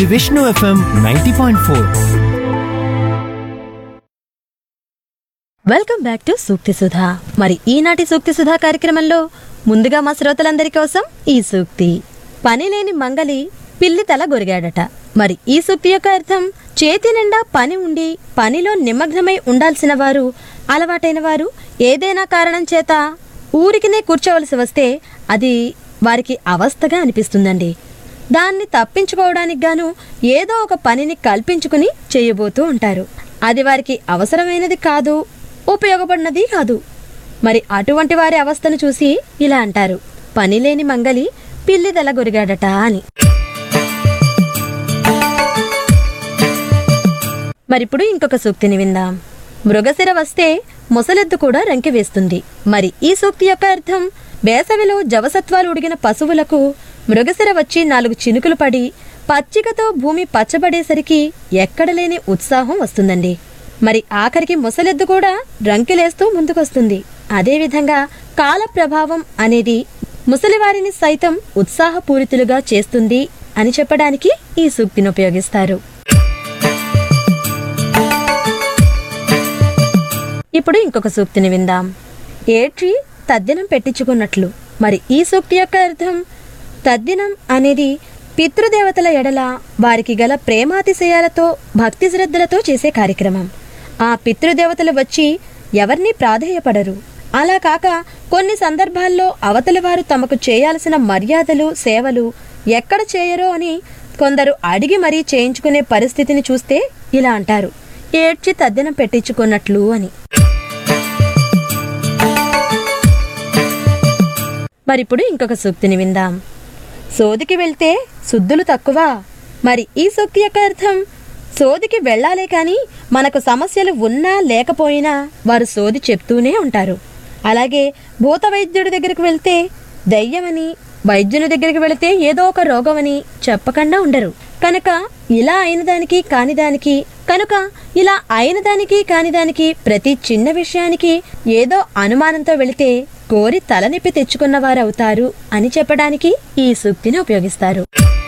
Vishnu FM ninety point four welcome back to Sookthi Sudha మరి ఈనాటి సూక్తి సుధా కార్యక్రమంలో ముందుగా మా శ్రోతలందరి కోసం ఈ సూక్తి పని లేని మంగలి పిల్లి తల గొరిగాడట మరి ఈ సూక్తి యొక్క అర్థం చేతి నిండా పని ఉండి పనిలో నిమగ్నమై ఉండాల్సిన వారు అలవాటైన వారు ఏదైనా కారణం చేత ఊరికినే కూర్చోవలసి వస్తే అది వారికి అవస్థగా అనిపిస్తుందండి దాన్ని తప్పించుకోవడానికి గాను ఏదో ఒక పనిని కల్పించుకుని చేయబోతూ ఉంటారు అది వారికి అవసరమైనది కాదు ఉపయోగపడినది కాదు మరి అటువంటి వారి అవస్థను చూసి ఇలా అంటారు పనిలేని మంగలి పిల్లిదల గొరిగాడట అని మరిప్పుడు ఇంకొక సూక్తిని విందాం మృగశిర వస్తే ముసలెద్దు కూడా రంకి వేస్తుంది మరి ఈ సూక్తి యొక్క అర్థం వేసవిలో జవసత్వాలు ఉడిగిన పశువులకు మృగశిర వచ్చి నాలుగు చినుకులు పడి పచ్చికతో భూమి పచ్చబడేసరికి ఎక్కడలేని ఉత్సాహం వస్తుందండి మరి ఆఖరికి ముసలెద్దు కూడా రంకెలేస్తూ ముందుకొస్తుంది అదేవిధంగా కాల ప్రభావం అనేది ముసలివారిని సైతం ఉత్సాహపూరితులుగా చేస్తుంది అని చెప్పడానికి ఈ సూక్తిని ఉపయోగిస్తారు ఇప్పుడు ఇంకొక సూక్తిని విందాం ఏట్రి తద్దినం పెట్టించుకున్నట్లు మరి ఈ సూక్తి యొక్క అర్థం తద్దినం అనేది పితృదేవతల ఎడల వారికి గల ప్రేమాతిశయాలతో భక్తి శ్రద్ధలతో చేసే కార్యక్రమం ఆ పితృదేవతలు వచ్చి ఎవరిని ప్రాధేయపడరు అలా కాక కొన్ని సందర్భాల్లో అవతల వారు తమకు చేయాల్సిన మర్యాదలు సేవలు ఎక్కడ చేయరో అని కొందరు అడిగి మరీ చేయించుకునే పరిస్థితిని చూస్తే ఇలా అంటారు ఏడ్చి తద్దినం పెట్టించుకున్నట్లు అని మరిప్పుడు ఇంకొక సూక్తిని విందాం సోదికి వెళ్తే శుద్ధులు తక్కువ మరి ఈ సూక్తి యొక్క అర్థం సోదికి వెళ్ళాలే కాని మనకు సమస్యలు ఉన్నా లేకపోయినా వారు సోది చెప్తూనే ఉంటారు అలాగే భూత వైద్యుడి దగ్గరికి వెళ్తే దయ్యమని వైద్యుని దగ్గరికి వెళితే ఏదో ఒక రోగమని చెప్పకుండా ఉండరు కనుక ఇలా అయిన దానికి కాని దానికి కనుక ఇలా అయిన దానికి కాని దానికి ప్రతి చిన్న విషయానికి ఏదో అనుమానంతో వెళితే కోరి తలనొప్పి తెచ్చుకున్న వారవుతారు అని చెప్పడానికి ఈ సూక్తిని ఉపయోగిస్తారు